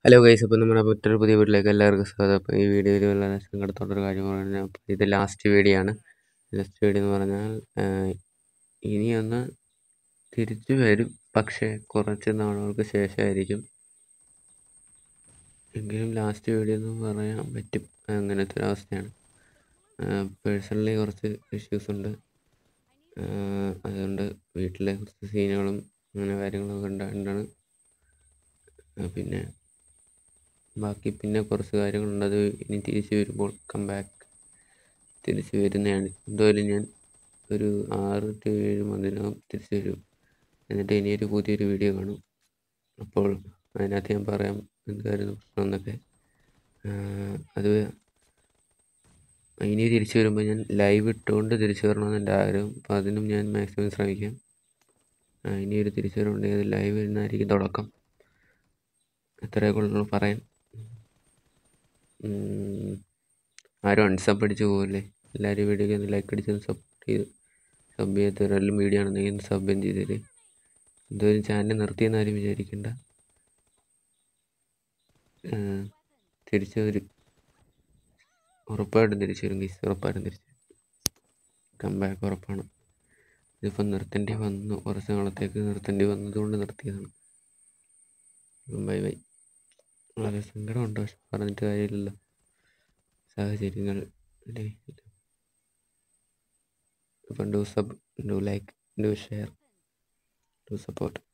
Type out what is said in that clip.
Hello guys അപ്പോൾ നമ്മുടെ മറ്റൊരു പുതിയ വീട്ടിലേക്ക് എല്ലാവർക്കും സ്വാഗതം അപ്പോൾ ഈ വീഡിയോയിൽ വളരെ സങ്കടത്തോടൊരു കാര്യം പറഞ്ഞാൽ അപ്പോൾ ഇത് ലാസ്റ്റ് വീഡിയോ ആണ് ലാസ്റ്റ് വീഡിയോ എന്ന് പറഞ്ഞാൽ ആഹ്, ഇനിയൊന്ന് തിരിച്ചു വരും പക്ഷേ കുറച്ച് നാളുകൾക്ക് ശേഷമായിരിക്കും എങ്കിലും ലാസ്റ്റ് വീഡിയോ എന്ന് പറയാൻ പറ്റും അങ്ങനത്തെ ഒരു അവസ്ഥയാണ് പേഴ്സണലി കുറച്ച് ഇഷ്യൂസ് ഉണ്ട് ആഹ്, അതുകൊണ്ട് വീട്ടിലെ കുറച്ച് സീനുകളും അങ്ങനെ കാര്യങ്ങളൊക്കെ ഉണ്ടായിട്ടാണ് പിന്നെ ബാക്കി പിന്നെ കുറച്ച് കാര്യങ്ങളുണ്ട് അത് ഇനി തിരിച്ച് വരുമ്പോൾ കം ബാക്ക് തിരിച്ച് വരുന്നതാണ് എന്തായാലും ഞാൻ ഒരു ആറ് ടു ഏഴ് മന്തിനകം തിരിച്ച് വരും എന്നിട്ട് ഇനിയൊരു പുതിയൊരു വീഡിയോ കാണും അപ്പോൾ അതിനകത്ത് ഞാൻ പറയാം എന്തായിരുന്നു പ്രശ്നം എന്നൊക്കെ ആഹ് അത് ഇനി തിരിച്ച് വരുമ്പോൾ ഞാൻ ലൈവ് ഇട്ടുകൊണ്ട് തിരിച്ച് വരണമെന്ന് എൻ്റെ ആഗ്രഹം അപ്പോൾ അതിനും ഞാൻ മാക്സിമം ശ്രമിക്കാം ആഹ് ഇനി ഒരു തിരിച്ച് വരവുണ്ടെങ്കിൽ അത് ലൈവ് വരുന്നതായിരിക്കും തുടക്കം അത്രയൊക്കെ ഉള്ളൂ പറയാൻ ഉം. ആരും അൺസബ് അടിച്ച് പോകല്ലേ എല്ലാവരും വീഡിയോക്ക് ഒന്ന് ലൈക്ക് അടിച്ച് സപ്പോർട്ട് ചെയ്ത് സബ് ചെയ്യാത്തവരെല്ലാം വീഡിയോ ആണെന്നെങ്കിൽ സബ് ചെയ്ത് തരും എന്തോരം ചാനൽ നിർത്തിയെന്ന് ആരും വിചാരിക്കണ്ട ഏഹ് തിരിച്ച് വരും ഉറപ്പായിട്ടും തിരിച്ചു വരും ഗീസ് ഉറപ്പായിട്ടും തിരിച്ചു വരും കംബാക്ക് ഉറപ്പാണ് ഇതിപ്പോൾ നിർത്തേണ്ടി വന്നു കുറച്ച് നാളത്തേക്ക് നിർത്തേണ്ടി വന്നതുകൊണ്ട് നിർത്തിയതാണ് ബൈ ബൈ വളരെ സങ്കടമുണ്ട് പക്ഷെ പറഞ്ഞിട്ട് കാര്യമില്ലല്ലോ സാഹചര്യങ്ങൾ അല്ലേ ഇപ്പം do sub do like do share do support